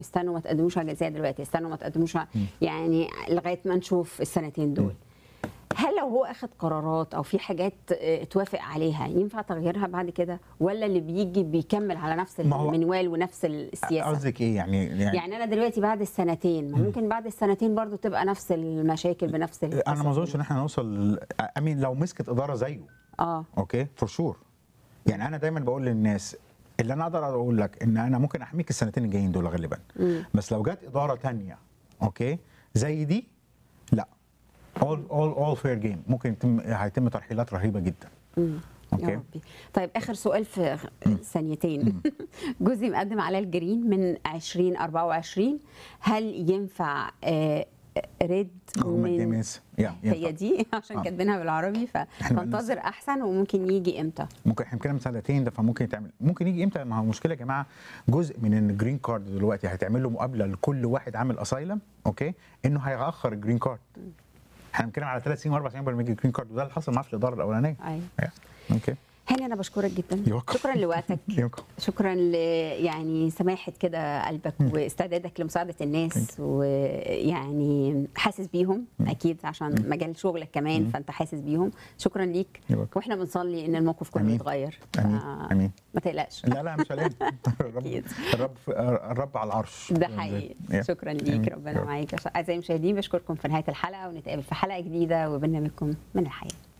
استنوا ما تقدموش على الجنسيه دلوقتي استنوا ما تقدموش على- يعني لغايه ما نشوف السنتين دول هل لو هو اخد قرارات او في حاجات آه، اتوافق عليها ينفع تغييرها بعد كده ولا اللي بيجي بيكمل على نفس ما هو- المنوال ونفس السياسه قصدك ايه يعني يعني, يعني انا دلوقتي بعد السنتين ما ممكن بعد السنتين برضو تبقى نفس المشاكل بنفس انا ما القصص اظنش دي. ان احنا نوصل امين لو مسكت اداره زيه اه اوكي فور شور يعني انا دايما بقول للناس اللي انا اقدر اقول لك ان انا ممكن احميك السنتين الجايين دول غالبا بس لو جت اداره تانية اوكي زي دي لا اول اول اول فير جيم ممكن يتم هيتم ترحيلات رهيبه جدا يا اوكي ربي طيب اخر سؤال في ثانيتين جوزي مقدم على الجرين من 2024 هل ينفع آه، ريد أو من مدينيس. يا هي ينفع. دي عشان آه. كاتبينها بالعربي فننتظر احسن وممكن يجي امتى ممكن احنا كده من سنتين ده فممكن يتعمل ممكن يجي امتى ما هو المشكله يا جماعه جزء من الجرين كارد دلوقتي هيتعمل له مقابله لكل واحد عامل اسايلم اوكي انه هيأخر الجرين كارد احنا بنتكلم على ثلاث سنين واربع سنين قبل ما يجي الجرين كارد وده اللي حصل معاه في الاداره الاولانيه ايوه Yeah. اوكي هاني انا بشكرك جدا يوكم. شكرا لوقتك يوكم. شكرا ل يعني سماحه كده قلبك واستعدادك لمساعده الناس ويعني حاسس بيهم اكيد عشان مجال شغلك كمان فانت حاسس بيهم شكرا ليك يوكم. واحنا بنصلي ان الموقف كله آمين. يتغير آمين. ف- آمين. ما تقلقش لا لا مش علينا الرب أكيد. الرب الرب على العرش ده حقيقي Yeah. شكرا ليك آمين. ربنا يا رب. معاك اعزائي المشاهدين بشكركم في نهايه الحلقه ونتقابل في حلقه جديده وبرنامجكم من الحياه